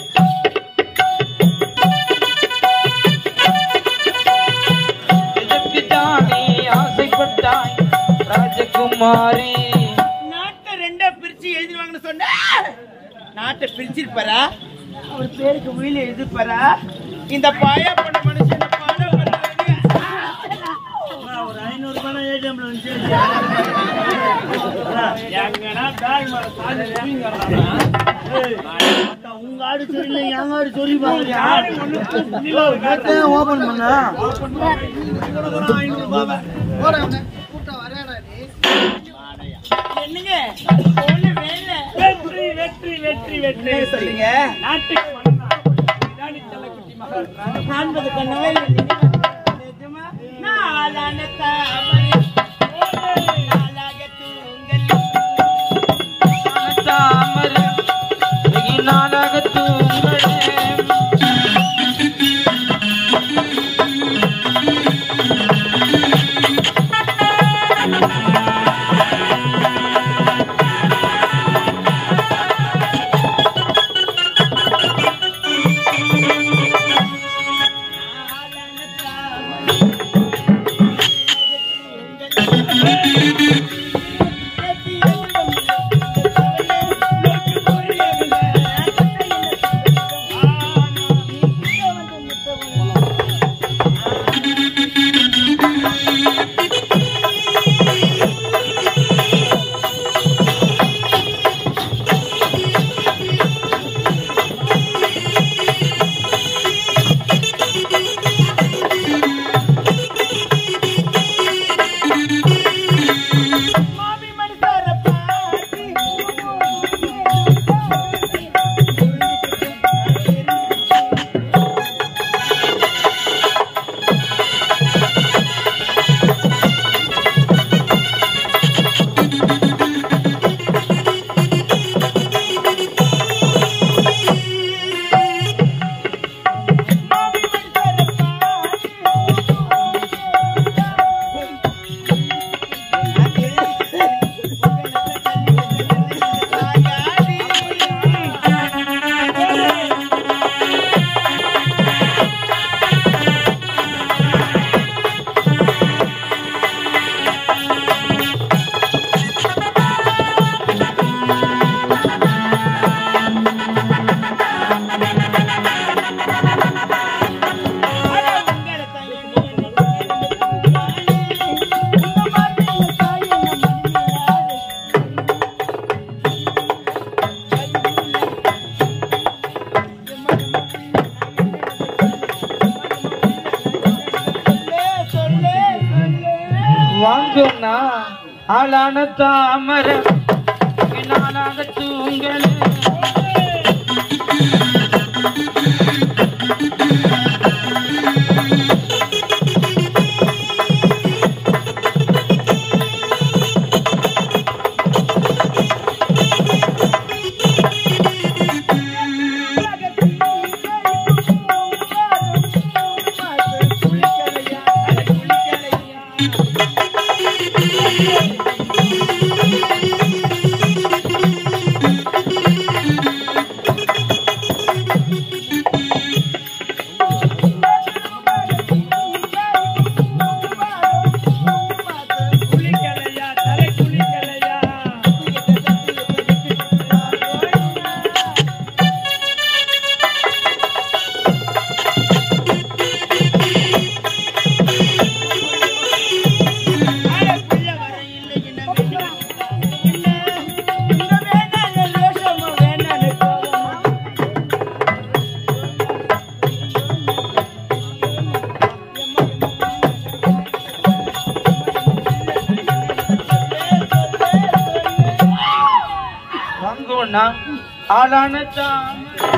எதற்கு தானே ஆசைப்பட்டாய் ராஜகுமாரி நாட்டை ரெண்டா பிரிச்சு எழுதிருவாங்கன்னு சொன்ன நாட்டை பிரிச்சிருப்பாரா அவர் பேருக்கு உயில எழுதிருப்பாரா இந்த பாயா பண்ண மனுஷன் பாடம் பண்றாங்க ஒரு ஐநூறு ரூபாய் ஏடிஎம்ல வந்து எங்கன்னா பேக் மேல சாஞ்சி தூங்கிடுறானா? ஏய், உங்க ஆடு சரியில்லை என் ஆடு சொல்லி பாக்குறியா யாரு ஒண்ணு புரியல, ஒரு காட்டு. ஓபன் பண்ண ஐநூறு ரூபாய் என்னங்க ஒண்ணு வேலை வெற்றி வெற்றி வெற்றி வெற்றி சொல்லுங்க நாட்டுக்கு வந்தா இதானி செல்லக்குட்டி மகாராணி காண்பது கண்ணவே இல்லை நிஜமா நாளான தாமரை நாளாக தூங்கல் தாமரை வெகு நாளாக தூங்கலே ஆ வாங்கும்னா ஆளான தாமரை நானாக தூங்கணும் குளிக்கலையா தலை குளிக்கலையா வாங்கும்னா ஆளான தாமரை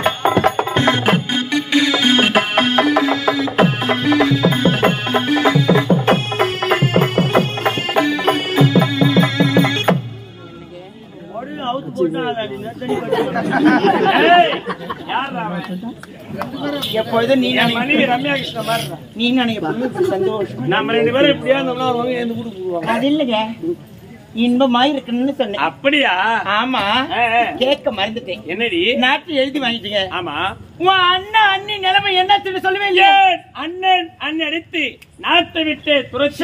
ஏய், யார்றா அவன்? எப்பொழுதும் நீ என் நினை மனைவி ரம்யா கிருஷ்ணன் பாருங்க நீ நினைக்க சந்தோஷம் நம்ம ரெண்டு பேரும் இப்படியா இருந்தோம்னா அவங்க எழுந்து கூட போடுவாங்க அது இல்லைங்க இன்பமா இருக்கணும்னு சொன்னேன் அப்படியா ஆமா ஆ, ஆ. கேட்க மறந்துட்டேன் என்னடி நாட்டு எழுதி வாங்கிட்டீங்க ஆமா உன் அண்ணன் அண்ணி நிலைமை என்னன்னு சொல்லவே இல்லையா ஏன் அண்ணன் அண்ணன் அடித்து நாட்டை விட்டு துரட்சி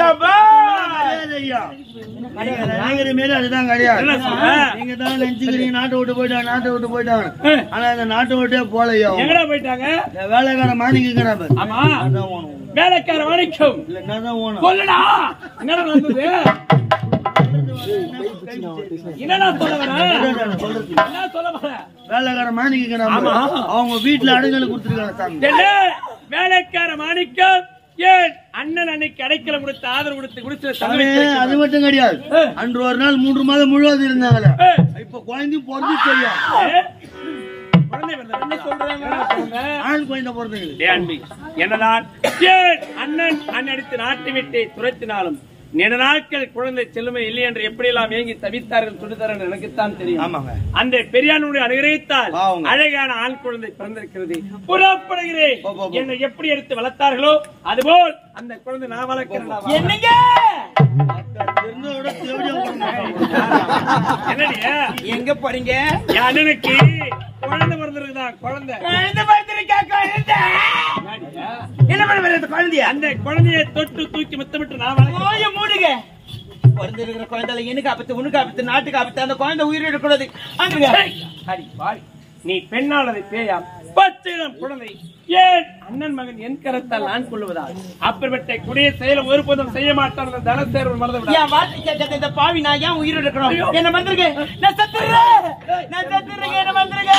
அதுதான் கிடையாது என்ன சொல்ற? நீங்க தான் நினைச்சுக்கிறீங்க நாட்டை விட்டு போயிட்டாங்க நாட்டை விட்டு போயிட்டாங்க ஏய், ஆனா இந்த நாட்டை விட்டே போலையோ எங்கடா போயிட்டாங்க இந்த வேலைக்கார மாணிக்கிறான் பாரு ஆமா அதான் ஓணும் வேலைக்கார வணிக்கம் இல்ல நான் தான் ஓணும் கொல்லுடா என்னடா நடந்தது என்னடா சொல்ல வர என்ன சொல்ல வர வேலைக்கார மாணிக்கிறான் ஆமா. அவங்க வீட்டுல அடங்கல் கொடுத்துருக்காங்க சாமி என்ன வேலைக்கார மாணிக்கம் ஏன் அண்ணன் அன்னைக்கு அடைக்கலம் கொடுத்து ஆதரவு கொடுத்து குடிச்சு சாமி, அது மட்டும் கிடையாது அன்று ஒரு நாள் மூன்று மாதம் முழுவதும் இருந்தாங்கல்ல இப்ப குழந்தையும் பிறந்து தெரியும் குழந்தை பிறந்தது. என்ன சொல்றாங்க ஆண் குழந்தை பிறந்தது டேய் அன்பி, என்னதான் ஏன் அண்ணன் அண்ணன் அடித்து நாட்டு விட்டு துரத்தினாலும் நீண்ட நாட்கள் குழந்தை செல்லுமை இல்லை என்று எப்படியெல்லாம் ஏங்கி தவித்தார்கள் சொல்லித்தரேன் எனக்குத்தான் தெரியும் ஆமாங்க. அந்த பெரியானுடைய அனுகிரகித்தால் ஆமாங்க. அழகான ஆண் குழந்தை பிறந்திருக்கிறது புறப்படுகிறேன் போ, போ, போ. என்னை எப்படி எடுத்து வளர்த்தார்களோ அதுபோல் அந்த குழந்தை நான் வளர்க்கிறேன் என்னங்க இருந்ததோட தேவடியா பிறந்தாங்க. என்னடி எங்க போறீங்க என் அண்ணனுக்கு குழந்தை பிறந்திருக்குதான் குழந்தை குழந்தை பிறந்திருக்கா குழந்தை என்னடியா? என்ன பண்ண வருது குழந்தைய அந்த குழந்தையை தொட்டு தூக்கி முத்தமிட்டு நான் வளர்க்கிறேன் ஓய மூடுங்க பிறந்திருக்கிற குழந்தைல எனக்கு ஆபத்து உனக்கு ஆபத்து நாட்டுக்கு ஆபத்து அந்த குழந்தை உயிர் எடுக்கூடாது அங்க அடி வாடி நீ பெண்ணாளதை பேயாம் பச்சிடம் குழந்தை ஏன் அண்ணன் மகன் என் கரத்தால் நான் கொள்வதா அப்படிப்பட்ட குடிய செயலை ஒருபோதும் செய்ய மாட்டான் அந்த தனசேரன் மறந்து விட என் வார்த்தை கேட்காத இந்த பாவி நான் ஏன் உயிர் எடுக்கணும் என்ன வந்துருங்க நான் சத்துறேன் நான் சத்துறேங்க என்ன வந்துருங்க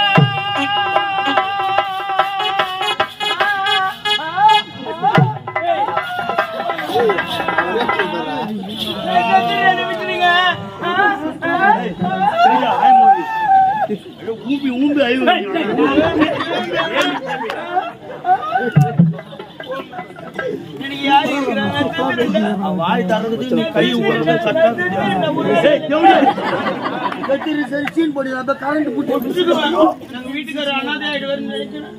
நான் சத்துறேன், என்னை விட்டுருங்க. சரியா, ஆய் மூடி. ஐயோ, ஊம்பி ஊம்பி அழுவு எனக்கு யாரு இருக்கிறா? நான் சத்துறேன். வாய் தரதுக்கு நீ கை ஊடுறது கட்டாது. ஏய், தேவடியா. கத்திரி சரி சீன் போடு அப்ப கரண்ட் புடிச்சு நாங்க வீட்டுக்காரர் அனாதை ஆயிடுவாருன்னு நினைக்கிறேன்.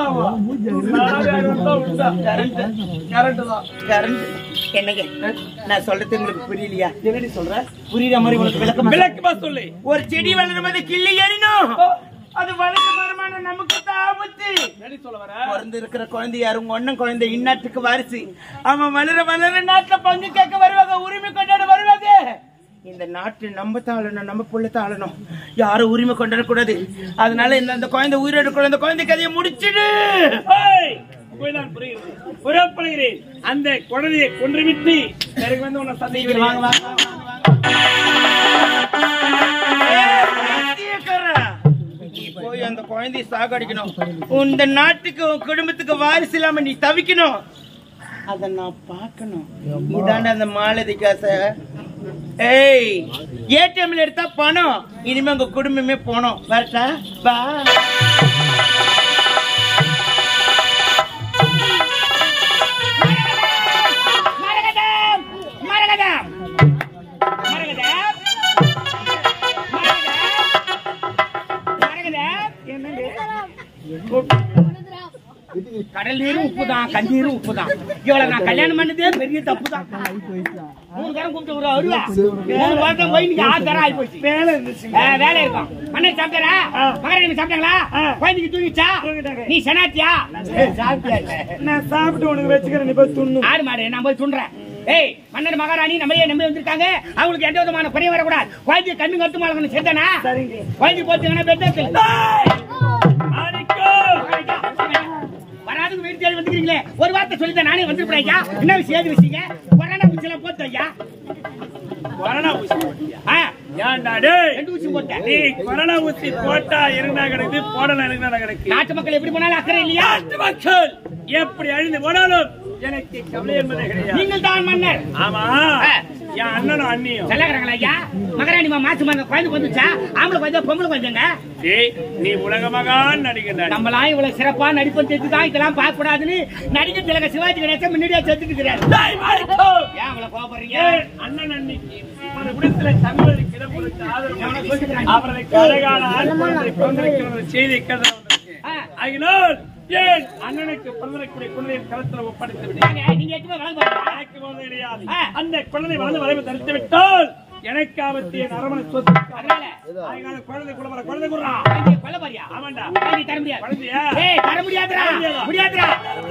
கரண்ட். என்னங்க நான் சொல்றது உங்களுக்கு புரியலையா என்னடி சொல்ற புரியுற மாதிரி உங்களுக்கு விளக்கம் விளக்குமா சொல்லு ஒரு செடி வளரும் போது கிள்ளி எறிணும் அது வளர்ந்த மரமான நமக்கு தான் ஆபத்து என்னடி சொல்ல வர பிறந்து இருக்கிற குழந்தை யாரு உங்க ஒண்ணன் குழந்தை இந்நாட்டுக்கு வாரிசு அவன் வளர வளர நாட்டுல பங்கு கேட்க வருவாங்க உரிமை கொண்டாட வருவாங்க இந்த நாட்டு நம்ம தான் ஆளணும் நம்ம புள்ள தான் ஆளணும் யாரும் உரிமை கொண்டாட கூடாது அதனால இந்த அந்த குழந்தை உயிரோட கூட அந்த குழந்தை கதையை முடிச்சிடு ஏய், போய்தான் புரிகிறது புறப்படுகிறேன் அந்த குழந்தையை கொன்றுவிட்டு பிறகு வந்து உன்னை சந்திக்கிறேன் வாங்க, வாங்க, வாங்க, ஏய், பைத்தியக்காரா. நீ போய் அந்த குழந்தையை சாகடிக்கணும் இந்த நாட்டுக்கு உன் குடும்பத்துக்கு வாரிசு இல்லாம நீ தவிக்கணும் அத நான் பார்க்கணும் இதாண்ட அந்த மாலதி காசை ஏய் ஏடிஎம்ல எடுத்தா பணம் இனிமே உங்க குடும்பமே போனோம் வரட்டா பா மரகதம் மரகதம் மரகதம் மரகதம் என்னது கடல் நீரும் உப்புதான் கண்ணீரும் உப்புதான் இவளை நான் கல்யாணம் பண்ணதே பெரிய தப்பு தான் மூணு தரம் கூப்பிட்டு ஒரு அருவா மூணு வருஷம் போய் நீங்க ஆறு தரம் ஆகி போச்சு வேலை இருந்துச்சு வேலை இருக்கும் மண்ணை சாப்பிட்டாரா மகரணி சாப்பிட்டாங்களா குழந்தைக்கு தூங்கிச்சா நீ சனாத்தியா சாப்பிட்டியா இல்ல நான் சாப்பிட்டு உனக்கு வச்சுக்கிறேன் நீ போய் துண்ணு ஆடு மாடு நான் போய் சொல்றேன் ஏய் மன்னர் மகாராணி நம்மளையே நம்பி வந்திருக்காங்க அவங்களுக்கு எந்த விதமான குறையும் வரக்கூடாது குழந்தை கண்ணு கட்டு மாலகன்னு சேர்த்தானா குழந்தை போச்சுங்கன்னா பெற்று வராதுக்கு வீடு தேடி வந்துக்கிறீங்களே ஒரு வார்த்தை சொல்லித்தான் நானே வந்துருப்பேன் ஐயா என்ன விஷயம் ஏது விஷயங்க கொரோனா ஊசியில போட்டு ஐயா கொரோனா ஊசி போட்டியா? ஆ, ஏன்டா டேய் ரெண்டு ஊசி போட்டேன் நீ கொரோனா ஊசி போட்டா இருந்தா கிடக்கு போடல இருந்தா கிடக்கு நாட்டு மக்கள் எப்படி போனாலும் அக்கறை இல்லையா நாட்டு மக்கள் எப்படி அழிந்து போனாலும் எனக்கு கவலை என்பதே கிடையாது நீங்கள் தான் மன்னர் ஆமா என் அண்ணனும் அண்ணியும் செல்லகிறாங்களா ஐயா மகாராணி மா மாசு மாங்க குழந்தை வந்துச்சா ஆம்பளை குழந்தை பொம்பளை குழந்தைங்க டேய், நீ உலக மகான் நடிகர் நம்மளாம் இவ்வளவு சிறப்பா நடிப்பை தெரிஞ்சுதான் இதெல்லாம் பார்க்க கூடாதுன்னு நடிகர் திலக சிவாஜி கணேசன் முன்னாடியே செத்துட்டு இருக்கிறார் ஏன் அவ்வளவு கோபப்படுறீங்க அண்ணன் அன்னைக்கு ஒரு விடத்துல தமிழருக்கு இடம் கொடுத்து ஆதரவு அவர்களை கடைகால ஆண் குழந்தை பிறந்திருக்கிற செய்தி கதை வந்திருக்கு ஆ, ஆகினால் ஏன் அண்ணனுக்கு பிறந்திருக்கக்கூடிய குழந்தையின் கருத்துல ஒப்படைத்து விட்டேன் ஏங்க, நீங்க எதுவுமே வளர்ந்து பாருங்க. எனக்கு குழந்தை கிடையாது ஆ. அந்த குழந்தை வளர்ந்து வளைவு தடுத்து விட்டால் எனக்கு ஆபத்து என் அரவணை சொத்து அதனால அதனால குழந்தை கூட வர குழந்தை குடுறா குழந்தைய கொல்ல போறியா? ஆமாண்டா குழந்தைய தர முடியாது. குழந்தையா? ஏய், தர முடியாதுடா. முடியாதுடா.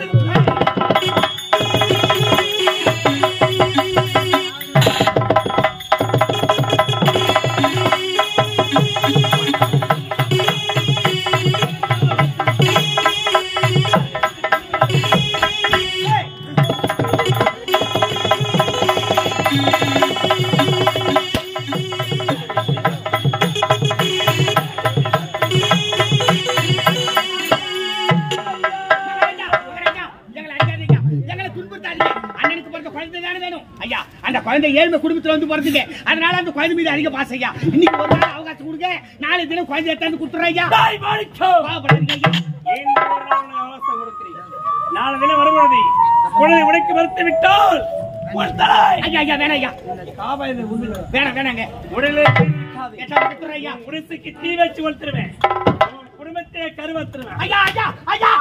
மகாராஜா, மகாராஜா, எங்களை அடிக்காதீங்க. எங்களை துன்புறுத்தாதீங்க. அண்ணனுக்கு பிறந்த குழந்தை தானே வேணும். ஐயா, அந்த குழந்தை ஏழ்மை குடும்பத்துல வந்து பிறந்தது அதனால அந்த குழந்தை மீது அதிக பாசம் ஐயா இன்னைக்கு ஒரு நாள் அவகாசம் கொடுங்க நாளை தினம் குழந்தை எடுத்தாந்து கொடுத்துறேன் ஐயா கோவப்படாதீங்க ஐயா ஏன் ஒரு நாள் உனக்கு அவகாசம் கொடுக்கிறீங்க? நாளை தினம் வரும்பொழுது குழந்தை உடைக்கு மறுத்து விட்டால் உன் தலை ஐயா ஐயா வேணாம் ஐயா காபாயில உண்டு. வேணாம் வேணாங்க உடலே இருக்காது. எட்டாவது கொடுத்துறேன் ஐயா குடிசைக்கு தீ வச்சு கொளுத்துருவேன் உன் குடும்பத்தையே கருவத்துருவேன் ஐயா ஐயா ஐயா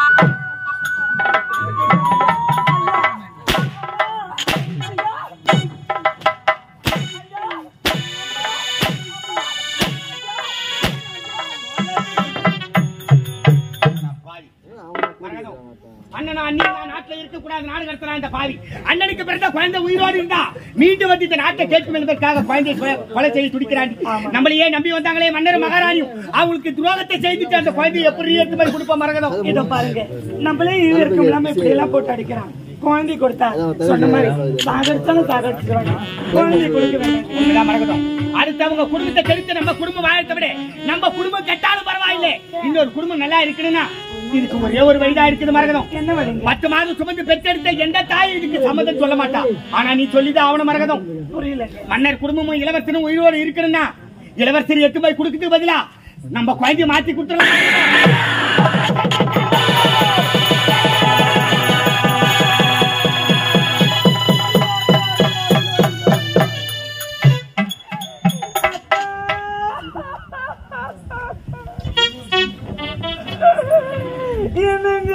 அண்ணனா அண்ணி நாட்டுல இருக்க கூடாது நாடு கடத்தலாம் இந்த பாவி அண்ணனுக்கு பிறந்த குழந்தை உயிரோடு இருந்தா மீண்டும் வந்து இந்த நாட்டை கேட்கும் என்பதற்காக குழந்தை கொலை செய்ய துடிக்கிறான் நம்மளையே நம்பி வந்தாங்களே மன்னர் மகாராணியும் அவங்களுக்கு துரோகத்தை செய்துட்டு அந்த குழந்தையை எப்படி எடுத்து போய் கொடுப்போம் மரகதம் இதோ பாருங்க நம்மளே இது இருக்கும் இல்லாம இப்படி எல்லாம் போட்டு அடிக்கிறான் குழந்தை கொடுத்தா சொன்ன மாதிரி சாகடிச்சாலும் சாகடிச்சுக்கிறாங்க குழந்தை கொடுக்க வேண்டாம் உண்மைதான் மரகதம் அடுத்தவங்க குடும்பத்தை கெடுத்து நம்ம குடும்பம் வாழத்தை விட நம்ம குடும்பம் கெட்டாலும் பரவாயில்லை இன்னொரு குடும்பம் நல்லா இருக்கணும்னா இதுக்கு ஒரே ஒரு வழிதான் இருக்குது மரகதம் என்ன வழிங்க பத்து மாதம் சுமந்து பெற்றெடுத்த எந்த தாய் இதுக்கு சம்மதம் சொல்ல மாட்டா ஆனா நீ சொல்லிதான் ஆவண மரகதம் புரியல மன்னர் குடும்பமும் இளவரசனும் உயிரோடு இருக்கணும்னா இளவரசர் எட்டு போய் கொடுக்கறதுக்கு பதிலா நம்ம குழந்தைய மாத்தி கொடுத்துடலாம் என்னங்க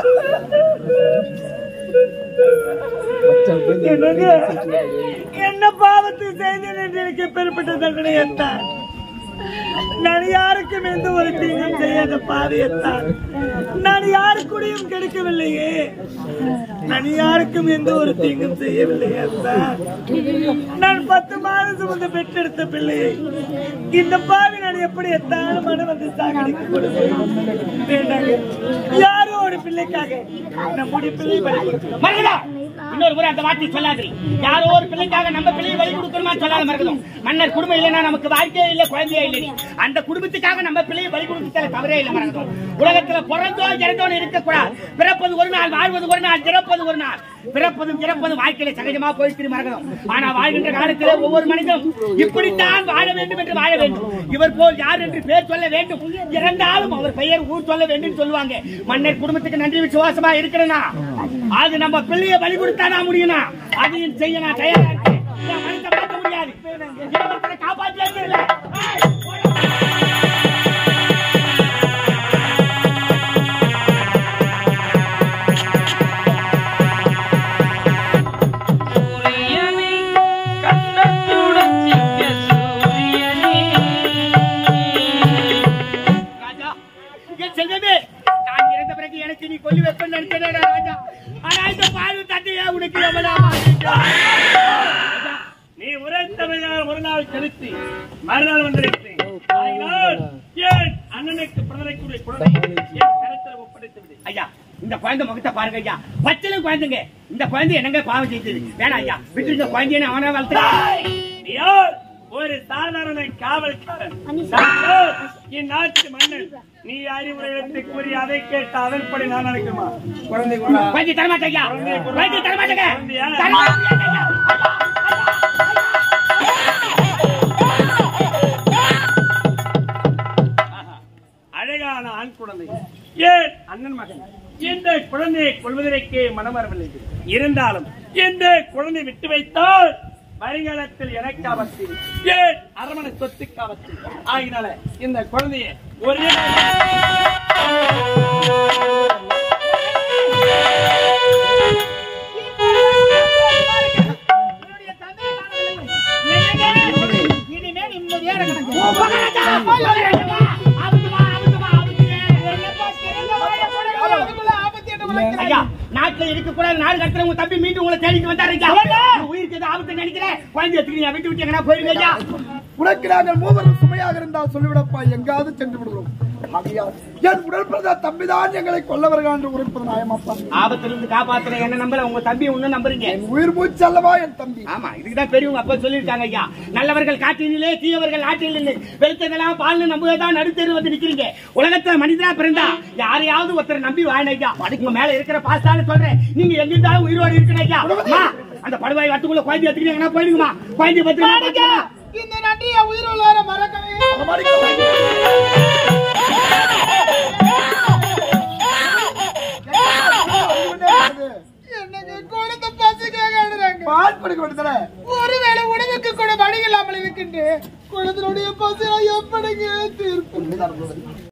என்னங்க என்ன பாவத்தை செய்தேன் என்று எனக்கு பெறப்பட்ட தண்டனை எத்தான் நான் யாருக்கும் எந்த ஒரு தீங்கும் செய்யாத பாதையத்தான் நான் யாருக்குடையும் கெடுக்கவில்லையே நான் யாருக்கும் எந்த ஒரு தீங்கும் செய்யவில்லையே அத்தான். நான் பத்து மாதம் சுமந்து பெற்றெடுத்த பிள்ளையை இந்த பாவி நான் எப்படி எத்தாலும் மனம் வந்து சாகடிக்க கொடுப்பேன் வேண்டாங்க யாரோ ஒரு பிள்ளைக்காக நம்முடைய பிள்ளை பறி மரகதா இன்னொரு முறை அந்த வார்த்தை சொல்லாதீங்க யாரோ ஒரு பிள்ளைக்காக நம்ம பிள்ளையை வழி கொடுக்கணுமா சொல்லாத மறக்கணும் மன்னர் குடும்பம் இல்லைன்னா நமக்கு வாழ்க்கையே இல்ல குழந்தையே இல்லை அந்த குடும்பத்துக்காக நம்ம பிள்ளையை வழி கொடுக்கறதுல தவறே இல்லை மறக்கணும் உலகத்துல பிறந்தோ இறந்தோன்னு இருக்கக்கூடாது பிறப்பது ஒரு நாள் வாழ்வது ஒரு நாள் இறப்பது ஒரு நாள் பிறப்பதும் இறப்பதும் வாழ்க்கையில சகஜமா போயிட்டு மறக்கணும் ஆனா வாழ்கின்ற காலத்திலே ஒவ்வொரு மனிதனும் இப்படித்தான் வாழ வேண்டும் என்று வாழ வேண்டும் இவர் போல் யார் என்று பேர் சொல்ல வேண்டும் இறந்தாலும் அவர் பெயர் ஊர் சொல்ல வேண்டும் சொல்லுவாங்க மன்னர் குடும்பத்துக்கு நன்றி விசுவாசமா இருக்கிறனா அது நம்ம பிள்ளைய பலி கொடுத்தானா முடியும்னா அதையும் செய்ய நான் தயாரா இருக்கேன் என் மனசை மாத்த முடியாது இளவரசரை காப்பாற்றி வைக்கிறேன். ஏய், போடா. சூரியனே கண்ணத்துடன் சிக்க சூரியனே ராஜா என் செல்வமே நான் இறந்த பிறகு எனக்கு நீ கொல்லி வைப்பேன்னு நினைச்சேனேடா ராஜா ஆனா இந்த பால் தந்தையா உனக்கு எவ்வளவு நீ உரைத்தவையால் ஒரு நாள் கழித்து மறுநாள் வந்திருக்கிறேன் ஆகையினால் ஏன் அண்ணனுக்கு பிரதனைக்குரிய குழந்தை என் கருத்தில் ஒப்படைத்து விடு ஐயா இந்த குழந்தை முகத்தை பாருங்க ஐயா பச்சிலும் குழந்தைங்க இந்த குழந்தை என்னங்க பாவம் செய்தது வேணாம் ஐயா விட்டுருங்க குழந்தைய அவனை வளர்த்து நீ யார் ஒரு சாதாரண காவல்காரன் நான் யார்? இந்நாட்டு மன்னன் நீ அறிவுரை எடுத்து கூறி அதை கேட்டு அதன்படி நான் நடக்குமா குழந்தை கொண்டா குழந்தை தரமாட்டேங்க ஐயா குழந்தை தரமாட்டேங்க குழந்தையா? தரமாட்டேங்க ஐயா. அழகான ஆண் குழந்தை ஏன் அண்ணன் மகன் இந்த குழந்தையை கொள்வதற்கே மனம் வரவில்லை இருந்தாலும் இந்த குழந்தை விட்டு வைத்தால் வருங்காலத்தில் எனக்கு ஆபத்து ஏன் அரமனை சொத்துக்கு ஆபத்து ஆகினால இந்த குழந்தையை ஒரே என்னுடைய தந்தையை காணவில்லை. இனிமே நிம்மதியா இருக்கணும். அதுக்குள்ள ஆபத்து என்ன உழைக்கிறாய்? ஐயா நாட்டுல இருக்க கூடாது நாடு கடத்துற உங்க தம்பி மீண்டும் உங்களை தேடிட்டு வந்தாரு ஐயா உங்க உயிருக்கு ஏதோ ஆபத்து நினைக்கிறேன் குழந்தை எடுத்துக்கிட்டு விட்டு விட்டு எங்கன்னா போயிருங்க ஐயா உனக்கு நாங்கள் மூவரும் சுமையாக இருந்தால் சொல்லிவிடப்பா எங்காவது சென்று விடுகிறோம் ஆகையால் என் உடற்பிரதா தம்பிதான் எங்களை கொல்லவர்கள் என்று உரைப்பது நியாயமாப்பா ஆபத்துல இருந்து காப்பாத்துற என்ன நம்பல உங்க தம்பி ஒண்ணு நம்புறீங்க என் உயிர் மூச்சு அல்லவா என் தம்பி ஆமா இதுக்குதான் பெரியவங்க அப்ப சொல்லிருக்காங்க ஐயா நல்லவர்கள் காட்டினிலே தீயவர்கள் ஆற்றினிலே வெளுத்ததெல்லாம் பால்னு நம்புவதான் நடுத்தெரு வந்து நிக்கிறீங்க உலகத்துல மனிதனா பிறந்தா யாரையாவது ஒருத்தரை நம்பி வாழணும் ஐயா உங்க மேல இருக்கிற பாஸ்தான்னு சொல்றேன் நீங்க எங்க இருந்தாலும் உயிரோடு இருக்கணும் ஐயா அம்மா, அந்த படுவாய் வட்டுக்குள்ள குழந்தை எடுத்துக்கிட்டீங்கன்னா போயிடுங்கம்மா குழந்தை பத்திரமா இந்த நன்றியை உயிர் உள்ளவரை மறக்கவே என்னங்க குழந்தை பசிக்காக அழுறாங்க பால் கொடுக்க வேண்டியதானே ஒருவேளை உணவுக்கு கூட வழி இல்லாமல் இருக்கின்ற குழந்தையுடைய பசியை எப்படிங்க தீர்ப்பு